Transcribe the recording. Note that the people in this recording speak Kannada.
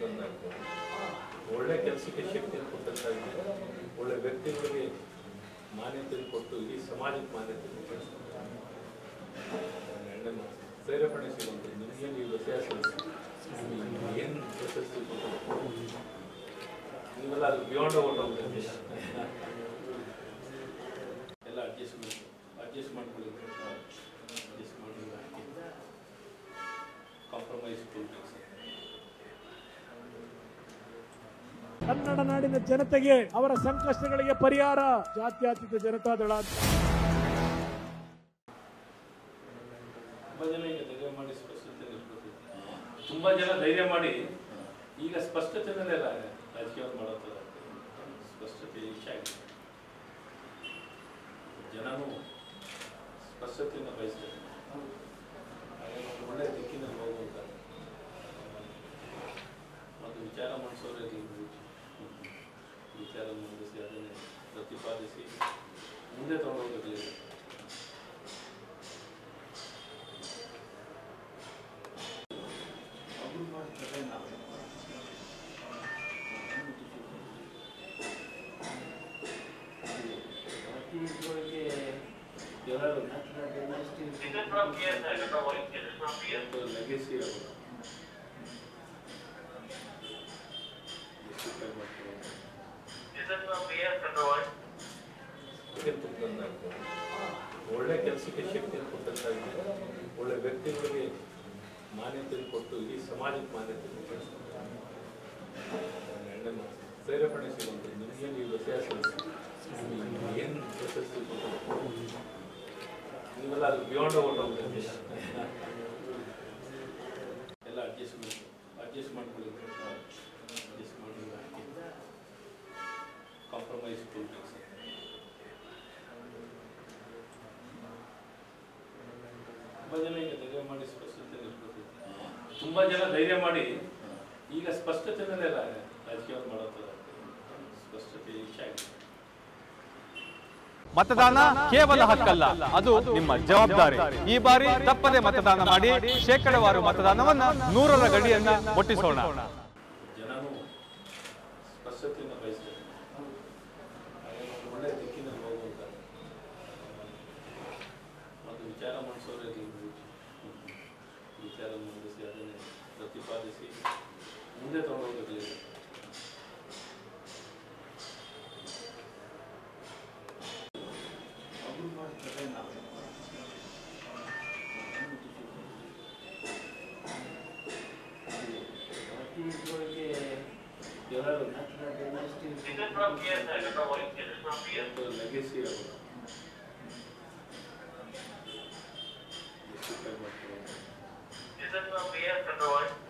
ತಂದಾಗ್ತದೆ ಒಳ್ಳೆ ಕೆಲಸಕ್ಕೆ ಶಕ್ತಿ ಕೊಟ್ಟಂತಾಗಿದೆ ಒಳ್ಳೆ ವ್ಯಕ್ತಿಗಳಿಗೆ ಮಾನ್ಯತೆ ಕೊಟ್ಟು ಇಡೀ ಸಮಾಜಕ್ಕೆ ಮಾನ್ಯತೆ ಕೊಟ್ಟು ಹೆಣ್ಣನ್ನು ಪ್ರೇರೇಪಣೆ ಸಿಗುವಂಥ ನಿಮಗೇನು ಈ ವ್ಯತ್ಯಾಸ ಏನು ಪ್ರಶಸ್ತಿ ಕೊಟ್ಟು ನೀವೆಲ್ಲ ಅದು ಬಿಯಾಂಡ್ ಹೊರಟೋಗ್ತದೆ ಎಲ್ಲ ಅಡ್ಜಸ್ಟ್ಮೆಂಟ್ ಅಡ್ಜಸ್ಟ್ ಮಾಡ್ಕೊಳ್ಳಿ ಅಡ್ಜಸ್ಟ್ ಮಾಡಿ ಕಾಂಪ್ರಮೈಸ್ ಕೊಡ್ಬೇಕು ಕನ್ನಡ ನಾಡಿನ ಜನತೆಗೆ ಅವರ ಸಂಕಷ್ಟಗಳಿಗೆ ಪರಿಹಾರ ಜಾತ್ಯತೀತ ಜನತಾದಳ ಅಂತ ತುಂಬ ಜನ ಈಗ ಧೈರ್ಯ ಮಾಡಿ ಸ್ಪಷ್ಟತೆ ನಿಲ್ಕೊತಿದ್ದಾರೆ ತುಂಬ ಜನ ಧೈರ್ಯ ಮಾಡಿ ಈಗ ಸ್ಪಷ್ಟತೆನಲ್ಲೇ ರಾಜಕೀಯವನ್ನು ಮಾಡತ್ತದ ಸ್ಪಷ್ಟತೆ ಇಚ್ಛೆ ಆಗಿದೆ ಜನನು ಸ್ಪಷ್ಟತೆಯನ್ನು ಬಯಸ್ತಾರೆ ಹಾಗೆ ಒಂದು ಒಳ್ಳೆ ದಿಕ್ಕಿನಲ್ಲಿ ಹೋಗುವಂತ ಮತ್ತು ವಿಚಾರ ಮಾಡಿಸೋರಲ್ಲಿ ವಿಚಾರ ಮಂಡಿಸಿ ಅದನ್ನೇ ಪ್ರತಿಪಾದಿಸಿ ಮುಂದೆ ತಗೊಂಡೋಗಿರಲಿಲ್ಲ ಲೆಗೆಸಿ ಒಳ್ಳೆ ಕೆಲಸಕ್ಕೆ ಶಕ್ತಿ ಕೊಟ್ಟಂತಾಗಿದೆ ಒಳ್ಳೆ ವ್ಯಕ್ತಿಗಳಿಗೆ ಮಾನ್ಯತೆ ಕೊಟ್ಟು ಇಡೀ ಸಮಾಜಕ್ಕೆ ಮಾನ್ಯತೆ ಕೊಟ್ಟು ಹೆಣ್ಣನ್ನು ಪ್ರೇರೇಪಣೆ ಸಿಗುವಂಥ ನಿಮಗೇನು ಈ ವ್ಯತ್ಯಾಸ ಏನು ಪ್ರಶಸ್ತಿ ಕೊಟ್ಟು ನೀವೆಲ್ಲ ಅದು ಬಿಯಾಂಡ್ ಹೊರಟೋಗ್ತದೆ ಎಲ್ಲ ಅಡ್ಜಸ್ಟ್ಮೆಂಟ್ ಅಡ್ಜಸ್ಟ್ ಮಾಡ್ಕೊಳ್ಳಿ ಅಡ್ಜಸ್ಟ್ ಮಾಡಿ ಕಾಂಪ್ರಮೈಸ್ ಕೊಡ್ಬೇಕು ತುಂಬ ಜನ ಈಗ ಧೈರ್ಯ ಮಾಡಿ ಸ್ಪಷ್ಟತೆ ನಿಲ್ಕೊತಿದ್ದಾರೆ ತುಂಬ ಜನ ಧೈರ್ಯ ಮಾಡಿ ಈಗ ಸ್ಪಷ್ಟತೆನಲ್ಲೇ ರಾಜಕೀಯವನ್ನು ಮಾಡತ್ತದ ಸ್ಪಷ್ಟತೆ ಇಚ್ಛೆ ಆಗಿದೆ ಮತದಾನ ಕೇವಲ ಹಕ್ಕಲ್ಲ ಅದು ನಿಮ್ಮ ಜವಾಬ್ದಾರಿ ಈ ಬಾರಿ ತಪ್ಪದೆ ಮತದಾನ ಮಾಡಿ ಶೇಕಡವಾರು ಮತದಾನವನ್ನ ನೂರರ ಗಡಿಯನ್ನ ಮುಟ್ಟಿಸೋಣ ಜನನು ಸ್ಪಷ್ಟತೆಯನ್ನು ಬಯಸ್ತಾರೆ ಹಾಗೆ ಒಂದು ಒಳ್ಳೆ ದಿಕ್ಕಿನಲ್ಲಿ ಹೋಗುವಂತ ಮತ್ತು ವಿಚಾರ ಮಾಡಿಸೋರಲ್ಲಿ ವಿಚಾರ ಮಂಡಿಸಿ ಅದನ್ನೇ ಪ್ರತಿಪಾದಿಸಿ ಮುಂದೆ ತಗೊಂಡೋಗಿರಲಿಲ್ಲ legacy Is it from PS Control?